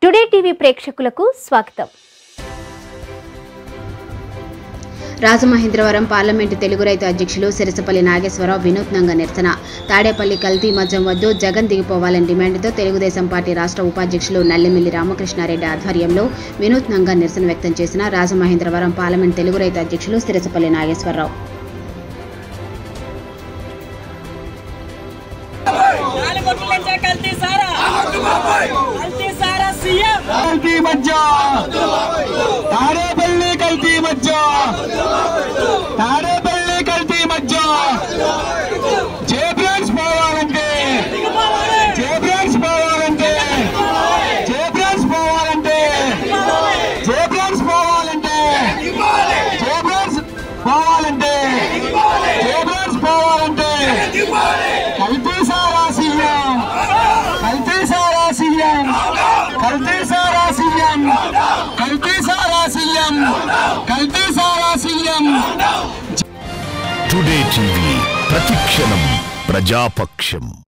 today TV ప్రేక్షకులకు స్వాగతం Rajamahendravaram parliament Telugu రైతు అధ్యక్షులు సిరసపల్లి నాగేశ్వరరావు వినూత్నంగా నిరసన తాడేపల్లి కల్తీ మద్యం వద్దు జగన్ దిగిపోవాలని డిమాండ్తో తెలుగుదేశం పార్టీ రాష్ట్ర ఉపాధ్యక్షులు నల్లిమిల్లి రామకృష్ణారెడ్డి ఆధ్వర్యంలో వినూత్నంగా నిరసన వ్యక్తం చేసిన రాజమహేంద్రవరం పార్లమెంట్ తెలుగు రైతు అధ్యక్షులు సిరసపల్లి నాగేశ్వరరావు నాలుగొట్ల కల్తీ సారా కల్తీ సారా సీఎం కల్తీ మధ్య తాడేపల్లి కల్తీ మధ్య తాడేపల్లి కల్తీ మధ్య జేబ్రాన్స్ పోవాలంటే జేబ్రాన్స్ పోవాలంటే జేబ్రాన్స్ పోవాలంటే జేబ్రాన్స్ పోవాలంటే జేబ్రాన్స్ పోవాలంటే జేబ్రాన్స్ పోవాలంటే కల్తీ సారా సీఎం కల్తీ సారా సీఎం కల్తీ సారా సీఎం కల్తీ సారా సీఎం కల్తీ సారా సీఎం టుడే టీవీ ప్రతిక్షణం ప్రజాపక్షం